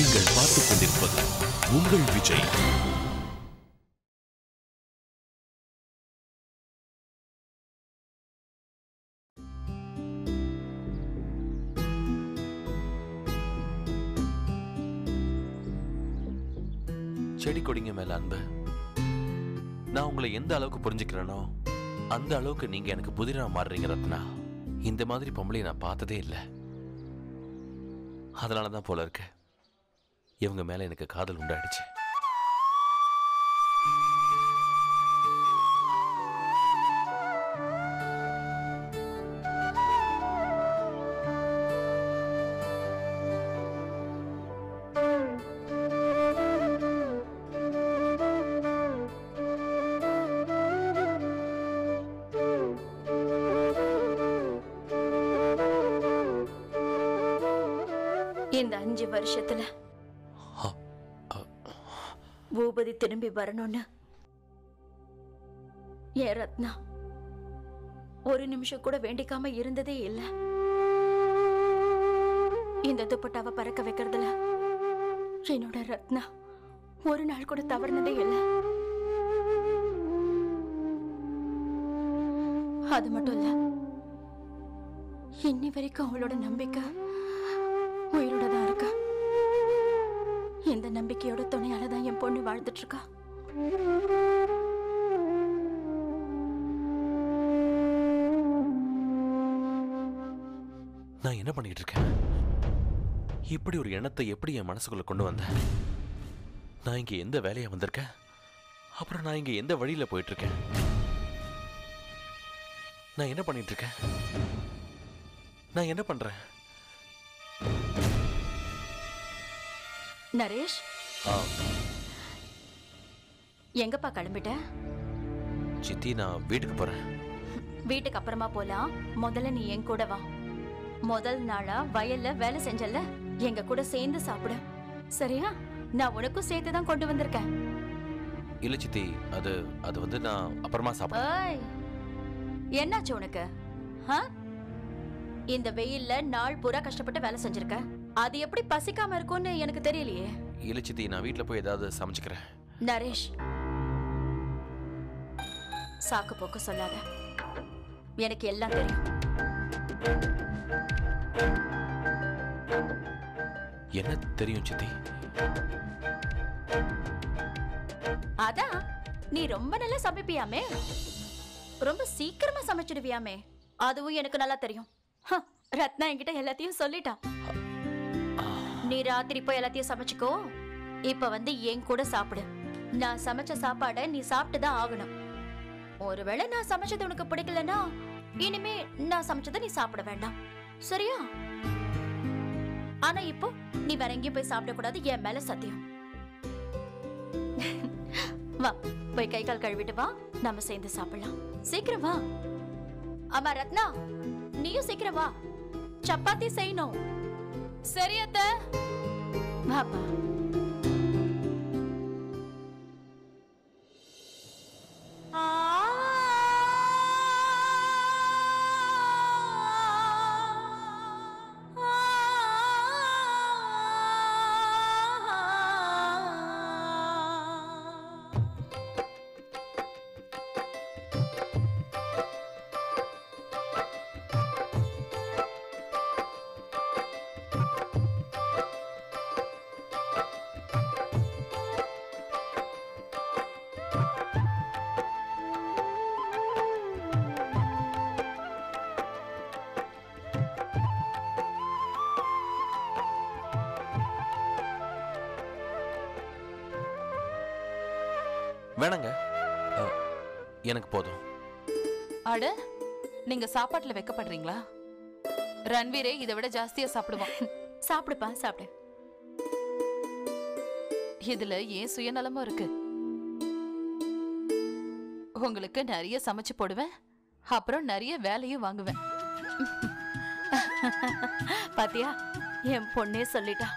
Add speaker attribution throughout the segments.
Speaker 1: நீங்கள் பார்த்துக் கொண்டிருப்பது உங்கள் விஜய்
Speaker 2: செடி கொடிங்க மேல அன்பு நான் உங்களை எந்த அளவுக்கு புரிஞ்சுக்கிறேனோ அந்த அளவுக்கு நீங்க எனக்கு புதிரா மாறுறீங்க ரத்னா இந்த மாதிரி பொம்பளை நான் பார்த்ததே இல்லை அதனால தான் போல இருக்கு இவங்க மேல எனக்கு காதல் உண்டாயிடுச்சு
Speaker 3: இந்த அஞ்சு வருஷத்துல
Speaker 2: ஆ, ஆ,
Speaker 3: பூபதி திரும்பி வரணும்னு ஏன் ரத்னா ஒரு நிமிஷம் கூட வேண்டிக்காம இருந்ததே இல்ல இந்த துப்பட்டாவை பறக்க வைக்கிறதுல என்னோட ரத்னா ஒரு நாள் கூட தவறுனதே இல்ல அது மட்டும் இல்ல இன்னி வரைக்கும் அவளோட நம்பிக்கை உயிரோட தான் இருக்கா இந்த நம்பிக்கையோட துணையால தான் என் பொண்ணு வாழ்ந்துட்டு இருக்கா
Speaker 2: நான் என்ன பண்ணிட்டு இருக்கேன் இப்படி ஒரு எண்ணத்தை எப்படி என் மனசுக்குள்ள கொண்டு வந்தேன் நான் இங்க எந்த வேலையா வந்திருக்கேன் அப்புறம் நான் இங்க எந்த வழியில போயிட்டு இருக்கேன் நான் என்ன பண்ணிட்டு இருக்கேன் நான் என்ன பண்றேன்
Speaker 3: நரேஷ்
Speaker 2: ஆ,
Speaker 3: எங்கப்பா கிளம்பிட்ட
Speaker 2: சித்தி நான் வீட்டுக்கு போறேன்
Speaker 3: வீட்டுக்கு அப்புறமா போலாம் முதல்ல நீ என் கூட வா முதல் நாளா வயல்ல வேலை செஞ்சல எங்க கூட சேர்ந்து சாப்பிடு சரியா நான் உனக்கும் சேர்த்து தான் கொண்டு வந்திருக்கேன்
Speaker 2: இல்ல சித்தி அது அது வந்து நான் அப்புறமா சாப்பிடுறேன்
Speaker 3: ஏய் என்னாச்சு உனக்கு ஆ? இந்த வெயில்ல நாள் பூரா கஷ்டப்பட்டு வேலை செஞ்சிருக்க அது எப்படி பசிக்காம இருக்கும்னு எனக்கு தெரியலையே
Speaker 2: இல்ல சித்தி நான் வீட்டுல போய் ஏதாவது சமைச்சுக்கிறேன்
Speaker 3: நரேஷ் சாக்கு போக்கு சொல்லாத எனக்கு எல்லாம் தெரியும்
Speaker 2: என்ன தெரியும் சித்தி
Speaker 3: அதான் நீ ரொம்ப நல்லா சமைப்பியாமே ரொம்ப சீக்கிரமா சமைச்சிடுவியாமே அதுவும் எனக்கு நல்லா தெரியும் ஹ, ரத்னா என்கிட்ட எல்லாத்தையும் சொல்லிட்டான் நீ ராத்திரி போய் எல்லாத்தையும் சமைச்சுக்கோ இப்ப வந்து என் கூட சாப்பிடு நான் சமைச்ச சாப்பாடை நீ சாப்பிட்டு தான் ஆகணும் ஒருவேளை நான் சமைச்சது உனக்கு பிடிக்கலனா இனிமே நான் சமைச்சதை நீ சாப்பிட வேண்டாம் சரியா ஆனா இப்போ நீ வேற எங்கேயும் போய் சாப்பிடக்கூடாது என் மேல சத்தியம் வா போய் கை கால் கழுவிட்டு வா நம்ம சேர்ந்து சாப்பிடலாம் சீக்கிரம் வா அம்மா ரத்னா நீயும் சீக்கிரம் வா சப்பாத்தி செய்யணும் சரி அத்த வாப்பா
Speaker 2: வேணாங்க அ, எனக்கு போதும்
Speaker 4: அட நீங்க சாப்பாட்டுல வைக்கப்படுறீங்களா ரன்வீரே இதை விட ஜாஸ்தியா சாப்பிடுவான்
Speaker 3: சாப்பிடுப்பா சாப்பிடு
Speaker 4: இதுல ஏன் சுயநலமும் இருக்கு உங்களுக்கு நிறைய சமைச்சு போடுவேன் அப்புறம் நிறைய வேலையும் வாங்குவேன்
Speaker 3: பாத்தியா என் பொண்ணே சொல்லிட்டா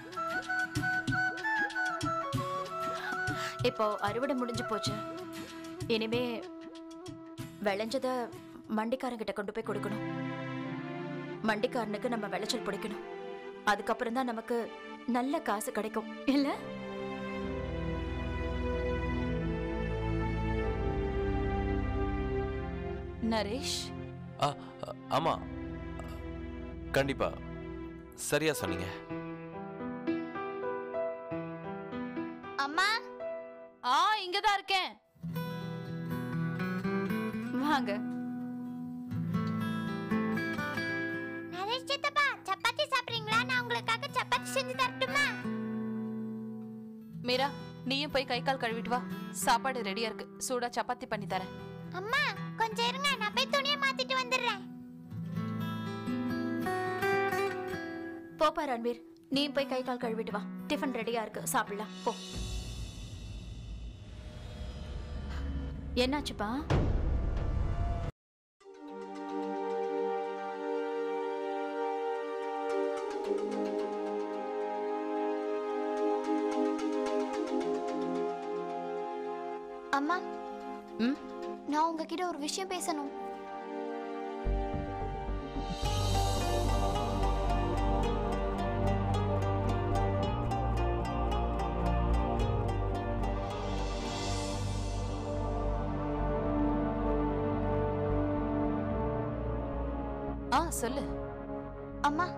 Speaker 3: இப்போ அறுவடை முடிஞ்சு போச்சு இனிமே விளைஞ்சத மண்டிக்காரங்கிட்ட கொண்டு போய் கொடுக்கணும் மண்டிக்காரனுக்கு நம்ம விளைச்சல் பிடிக்கணும் அதுக்கப்புறம் தான் நமக்கு நல்ல காசு கிடைக்கும் இல்ல
Speaker 4: நரேஷ்
Speaker 2: ஆ ஆ, ஆமா கண்டிப்பா சரியா சொன்னீங்க
Speaker 5: அம்மா
Speaker 4: ஆ இங்கதான் இருக்கேன்
Speaker 3: வாங்க
Speaker 5: நரேஷ் சித்தப்பா சப்பாத்தி சாப்பிடுறீங்களா நான் உங்களுக்காக சப்பாத்தி செஞ்சு தரட்டுமா
Speaker 4: மீரா நீயும் போய் கை கால் கழுவிட்டு வா சாப்பாடு ரெடியா இருக்கு சூடா சப்பாத்தி பண்ணி தரேன்
Speaker 5: அம்மா கொஞ்சம் இருங்க நான் போய் துணியை மாத்திட்டு வந்துடுறேன்
Speaker 3: போப்பா ரன்வீர் நீ போய் கை கால் கழுவிட்டு வா டிஃபன் ரெடியா இருக்கு சாப்பிடலாம் போ என்னாச்சுப்பா
Speaker 5: அம்மா
Speaker 4: ம்
Speaker 5: நான் உங்ககிட்ட ஒரு விஷயம் பேசணும்
Speaker 4: ஆ சொல்லு
Speaker 5: அம்மா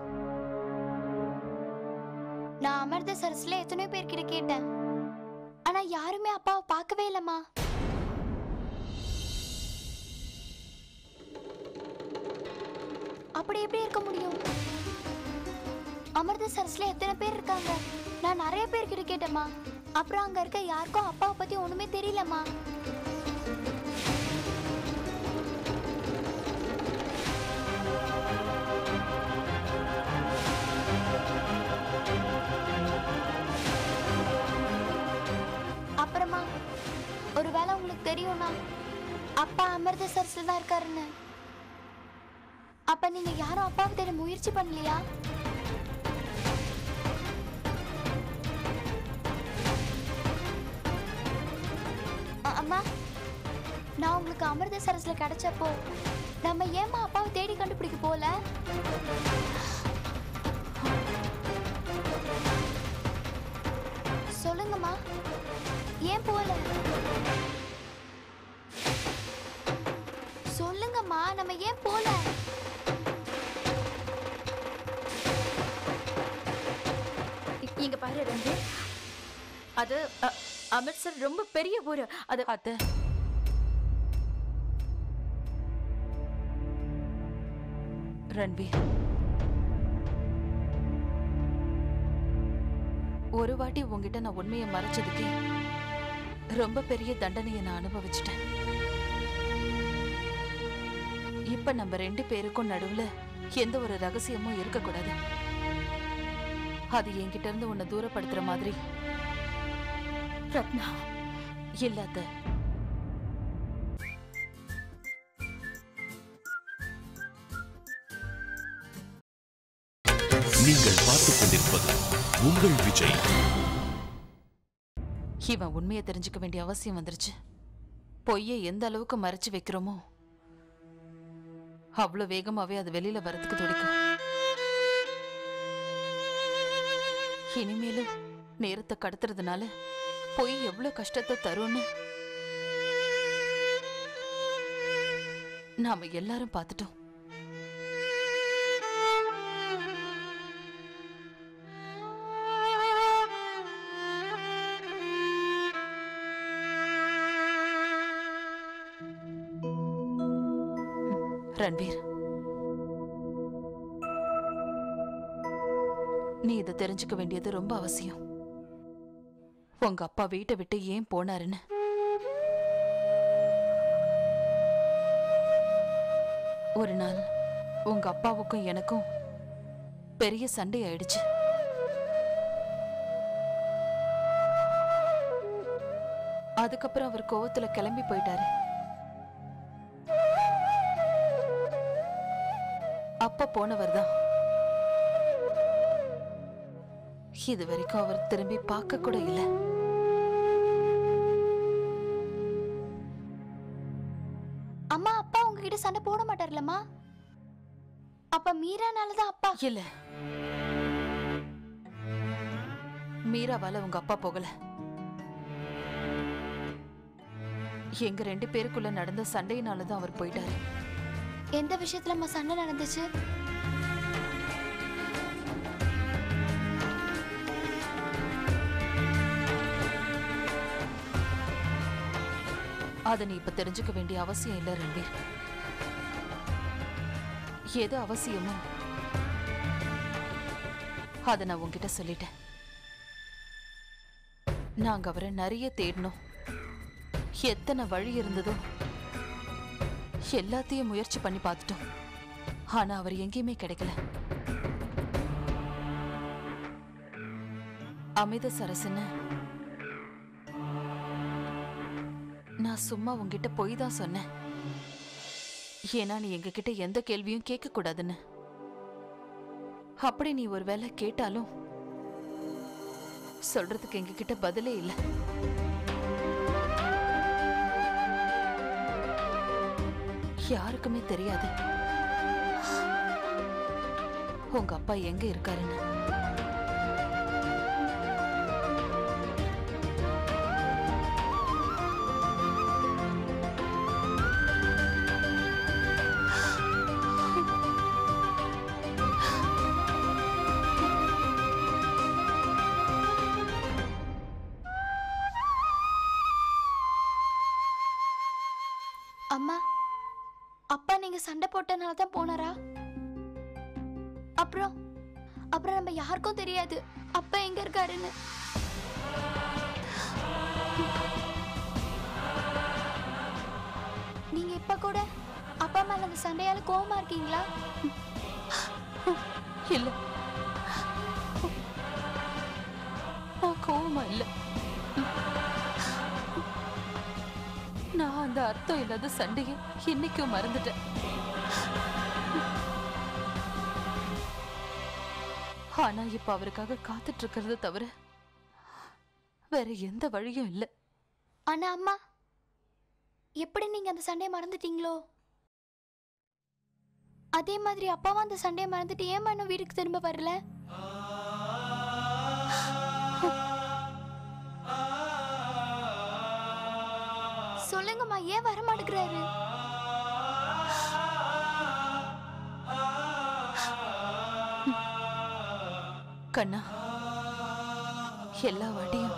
Speaker 5: நான் அமிர்த சரஸ்ல எத்தனையோ பேர்கிட்ட கேட்டேன் ஆனா யாருமே அப்பாவை பார்க்கவே இல்லம்மா அப்படி எப்படி இருக்க முடியும் அமிர்த சரஸ்ல எத்தனை பேர் இருக்காங்க நான் நிறைய பேர்கிட்ட கேட்டேம்மா அப்புறம் அங்க இருக்க யாருக்கும் அப்பாவை பத்தி ஒண்ணுமே தெரியலம்மா அப்புறமா ஒருவேளை உங்களுக்கு தெரியும்னா அப்பா அமிர்த சரஸ்ல தான் இருக்காருன்னு அப்ப நீங்க யாரும் அப்பாவை தேட முயற்சி பண்ணலையா அ- அம்மா நான் உங்களுக்கு அமிர்த சரஸ்ல கிடைச்சப்போ நம்ம ஏமா அப்பாவை தேடி கண்டுபிடிக்க போல சொல்லுங்கம்மா ஏன் போல சொல்லுங்கம்மா நம்ம ஏன் போல
Speaker 3: இ- இங்க பாரு ரன்வீர் அது அ, அமிர்த்சர் ரொம்ப பெரிய ஊரு அது
Speaker 4: அத்தை ரன்வீர் ஒரு வாட்டி உங்ககிட்ட நான் உண்மையை மறைச்சதுக்கே ரொம்ப பெரிய தண்டனையை நான் அனுபவிச்சிட்டேன் இப்ப நம்ம ரெண்டு பேருக்கும் நடுவுல எந்த ஒரு ரகசியமும் இருக்கக்கூடாது அது என்கிட்ட இருந்து உன்னை தூரப்படுத்துற மாதிரி
Speaker 3: ரத்னா
Speaker 4: இல்ல அத்தை
Speaker 1: நீங்கள் பார்த்துக் கொண்டிருப்பது உங்கள் விஜய்
Speaker 4: இவன் உண்மையை தெரிஞ்சுக்க வேண்டிய அவசியம் வந்துருச்சு பொய்யை எந்த அளவுக்கு மறைச்சு வைக்கிறோமோ அவ்வளோ வேகமாவே அது வெளியில வரதுக்கு துடிக்கும் இனிமேலும் நேரத்தை கடத்துறதுனால பொய் எவ்வளவு கஷ்டத்தை தரும்னு நாம எல்லாரும் பார்த்துட்டோம் ரன்வீர் நீ இதை தெரிஞ்சுக்க வேண்டியது ரொம்ப அவசியம் உங்க அப்பா வீட்டை விட்டு ஏன் போனாருன்னு ஒரு நாள் உங்க அப்பாவுக்கும் எனக்கும் பெரிய சண்டை ஆயிடுச்சு அதுக்கப்புறம் அவர் கோவத்துல கிளம்பி போயிட்டாரு அப்ப போனவர் தான் இது வரைக்கும் அவர் திரும்பி பார்க்க கூட இல்ல
Speaker 5: அம்மா அப்பா உங்ககிட்ட சண்டை போட மாட்டார்லம்மா அப்ப மீரானால தான் அப்பா
Speaker 4: இல்ல மீராவால உங்க அப்பா போகல எங்க ரெண்டு பேருக்குள்ள நடந்த சண்டையினால தான் அவர் போயிட்டாரு
Speaker 5: எந்த விஷயத்துல அம்மா சண்டை நடந்துச்சு
Speaker 4: அதை நீ இப்ப தெரிஞ்சுக்க வேண்டிய அவசியம் இல்ல ரன்வீர் எது அவசியமோ அதை நான் உன்கிட்ட சொல்லிட்டேன் நாங்க அவரை நிறைய தேடினோம் எத்தனை வழி இருந்ததோ எல்லாத்தையும் முயற்சி பண்ணி பார்த்துட்டோம் ஆனா அவர் எங்கேயுமே கிடைக்கல அமித சரசன்னு நான் சும்மா உன்கிட்ட பொய் தான் சொன்னேன் ஏன்னா நீ எங்ககிட்ட எந்த கேள்வியும் கேட்க கூடாதுன்னு அப்படி நீ ஒருவேளை கேட்டாலும் சொல்றதுக்கு எங்ககிட்ட பதிலே இல்லை யாருக்குமே தெரியாது உங்க அப்பா எங்க இருக்காருன்னு
Speaker 5: அம்மா அப்பா நீங்க சண்டை போட்டனால தான் போனாரா அப்புறம் அப்புறம் நம்ம யாருக்கும் தெரியாது அப்பா எங்க இருக்காருன்னு நீங்க இப்ப கூட அப்பா மேல அந்த சண்டையால கோவமா இருக்கீங்களா
Speaker 4: இல்ல நான் கோவமா இல்ல நான் அந்த அர்த்தம் இல்லாத சண்டையை இன்னைக்கும் மறந்துட்டேன் ஆனா இப்ப அவருக்காக காத்துட்டு இருக்கிறத தவிர வேற எந்த வழியும் இல்ல
Speaker 5: ஆனா அம்மா எப்படி நீங்க அந்த சண்டையை மறந்துட்டீங்களோ அதே மாதிரி அப்பாவும் அந்த சண்டையை மறந்துட்டு ஏன் இன்னும் வீட்டுக்கு திரும்ப வரல சொல்லுங்கம்மா ஏன் வர மாட்டேங்கிறாரு
Speaker 4: கண்ணா எல்லா வாட்டியும்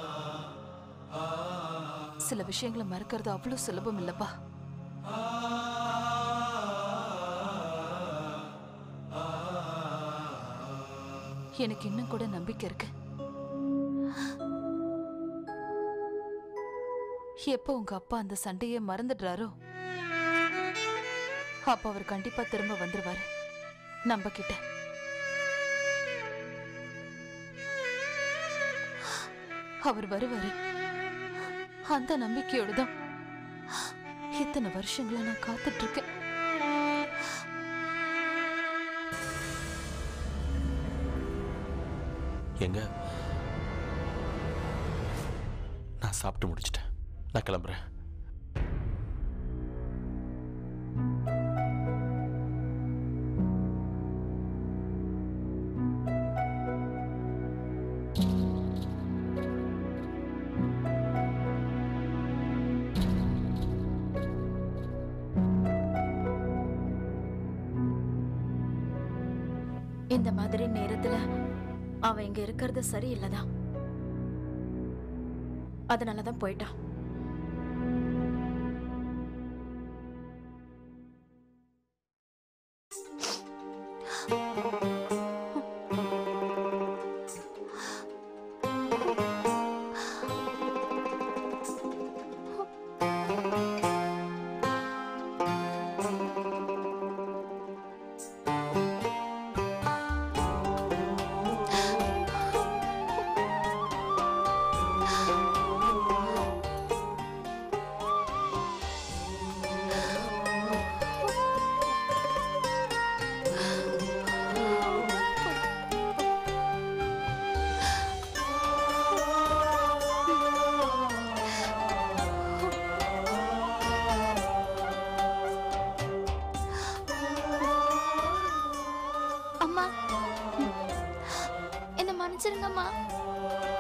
Speaker 4: சில விஷயங்களை மறக்கிறது அவ்வளவு சுலபம் இல்லப்பா எனக்கு இன்னும் கூட நம்பிக்கை இருக்கு எப்போ உங்க அப்பா அந்த சண்டையை மறந்துடுறாரோ அப்ப அவர் கண்டிப்பா திரும்ப வந்துருவாரு நம்ப கிட்ட அவர் வருவாரு அந்த நம்பிக்கையோட தான் இத்தனை வருஷங்களா நான் காத்துட்டு இருக்கேன்
Speaker 2: எங்க நான் சாப்பிட்டு முடிச்சிட்டேன் நான் கிளம்புறேன்
Speaker 3: இந்த மாதிரி நேரத்துல அவன் இங்க இருக்கிறது சரியில்லைதான் அதனாலதான் போயிட்டான்
Speaker 5: அம்மா என்ன மன்னிச்சிருங்கம்மா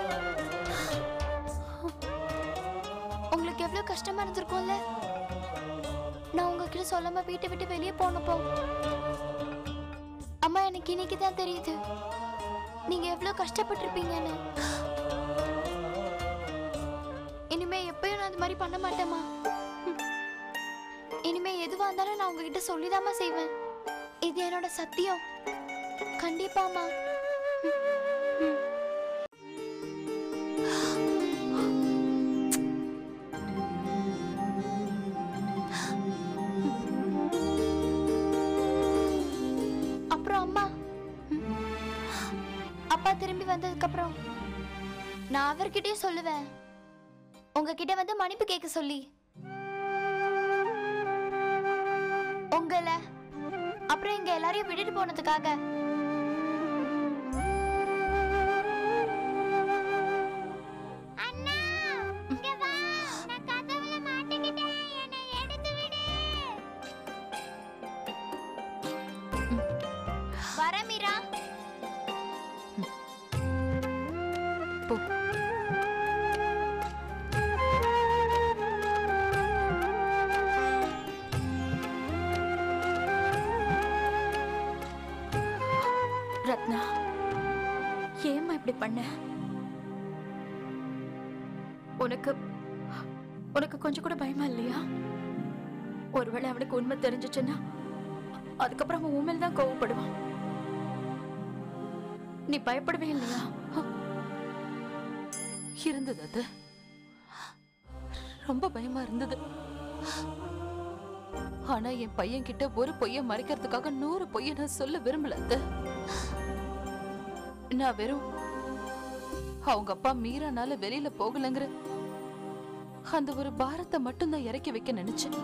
Speaker 5: எவ்வளவு கஷ்டமா இருந்திருக்கும்ல நான் உங்ககிட்ட சொல்லாம வீட்டை விட்டு வெளியே போனப்போ அம்மா எனக்கு இன்னைக்கு தான் தெரியுது நீங்க எவ்வளவு கஷ்டப்பட்டிருப்பீங்கன்னு இனிமே எப்பயும் நான் அது மாதிரி பண்ண மாட்டேம்மா ம். இனிமே எதுவா இருந்தாலும் நான் உங்ககிட்ட சொல்லிதாம்மா செய்வேன் இது என்னோட சத்தியம் கண்டிப்பாம்மா அப்புறம் அம்மா ம். அப்பா திரும்பி வந்ததுக்கு அப்புறம் நான் அவர்கிட்டயும் சொல்லுவேன் உங்ககிட்ட வந்து மன்னிப்பு கேட்க சொல்லி உங்களை அப்புறம் இங்க எல்லாரையும் விட்டுட்டு போனதுக்காக அண்ணா இங்க வா நான் கதவுல மாட்டிக்கிட்டேன் என்னை எடுத்து விடு வர மீரா
Speaker 4: போ
Speaker 3: ரத்னா ஏம்மா இப்படி பண்ண உனக்கு உனக்கு கொஞ்சம் கூட பயமா இல்லையா ஒருவேளை அவனுக்கு உண்மை தெரிஞ்சுச்சுன்னா அதுக்கப்புறம் அவன் உண்மையில தான் கோவப்படுவான் நீ பயப்படவே இல்லையா
Speaker 4: இருந்தது அது ரொம்ப பயமா இருந்தது ஆனா என் பையன் கிட்ட ஒரு பொய்ய மறைக்கிறதுக்காக நூறு பொய்ய நான் சொல்ல விரும்பல அத்தை. நான் வெறும் அவங்க அப்பா மீரானால வெளியில போகலங்கிற அந்த ஒரு பாரத்தை மட்டும் தான் இறக்கி வைக்க நினைச்சேன்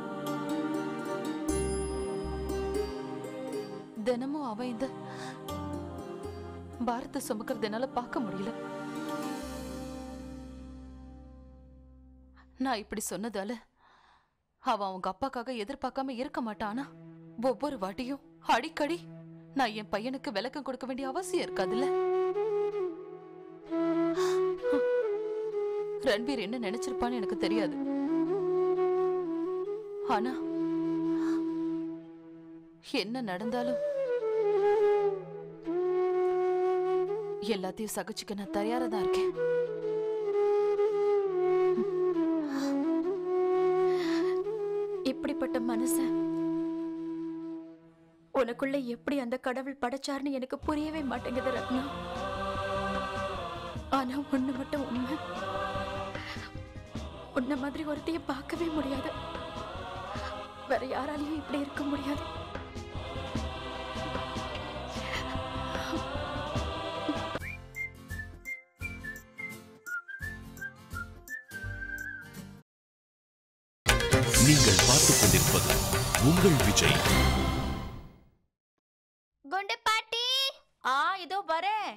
Speaker 4: தினமும் அவன் இந்த பாரத்தை சுமக்கிறது என்னால பார்க்க முடியல நான் இப்படி சொன்னதால அவன் அவங்க அப்பாக்காக எதிர்பார்க்காம இருக்க மாட்டானா ஒவ்வொரு வாட்டியும் அடிக்கடி நான் என் பையனுக்கு விளக்கம் கொடுக்க வேண்டிய அவசியம் இருக்காதுல்ல ரன்பீர் என்ன நினைச்சிருப்பான்னு எனக்கு தெரியாது ஆனா என்ன நடந்தாலும் எல்லாத்தையும் சகிச்சுக்க நான் தயாரா தான் இருக்கேன்
Speaker 3: இப்படிப்பட்ட மனச உனக்குள்ள எப்படி அந்த கடவுள் படைச்சார்னு எனக்கு புரியவே மாட்டேங்குது ரத்னா ஆனா ஒண்ணு மட்டும் உண்மை உன்ன மாதிரி ஒருத்தைய பார்க்கவே முடியாது வேற யாராலையும் இப்படி இருக்க முடியாது
Speaker 1: நீங்கள் பார்த்துக் கொண்டிருப்பது உங்கள் விஜய்
Speaker 5: குண்டு பாட்டி
Speaker 3: ஆ இதோ வரேன்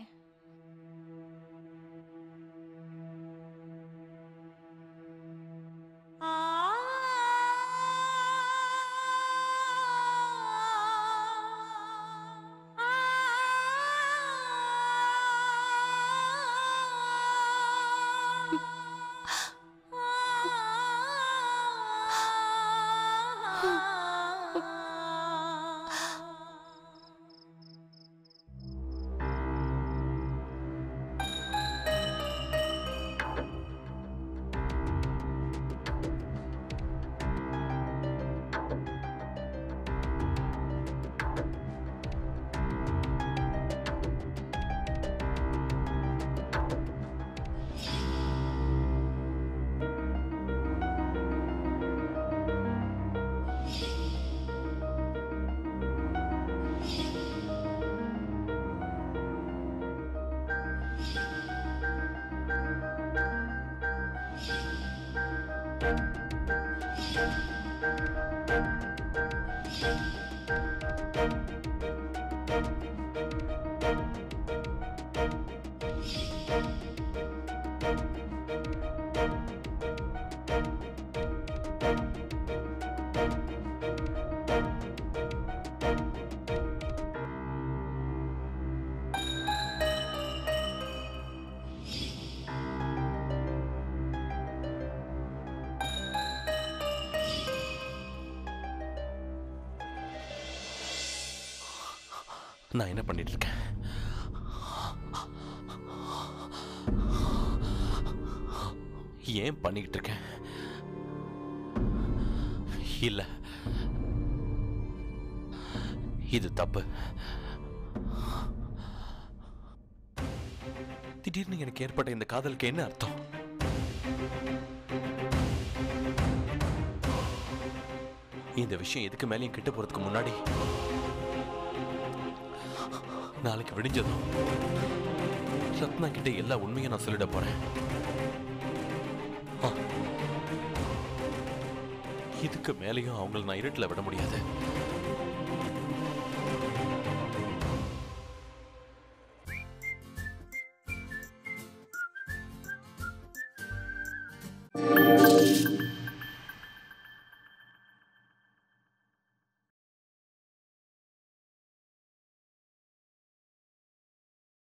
Speaker 2: நான் என்ன பண்ணிட்டு இருக்கேன் ஏன் பண்ணிக்கிட்டு இருக்கேன் இல்ல இது தப்பு திடீர்னு எனக்கு ஏற்பட்ட இந்த காதலுக்கு என்ன அர்த்தம் இந்த விஷயம் எதுக்கு மேலேயும் கிட்ட போறதுக்கு முன்னாடி நாளைக்கு விடிஞ்சதும் ரத்னா கிட்ட எல்லா உண்மையும் நான் சொல்லிட போறேன் ஆ. இதுக்கு மேலேயும் அவங்கள நான் இருட்டில் விட முடியாது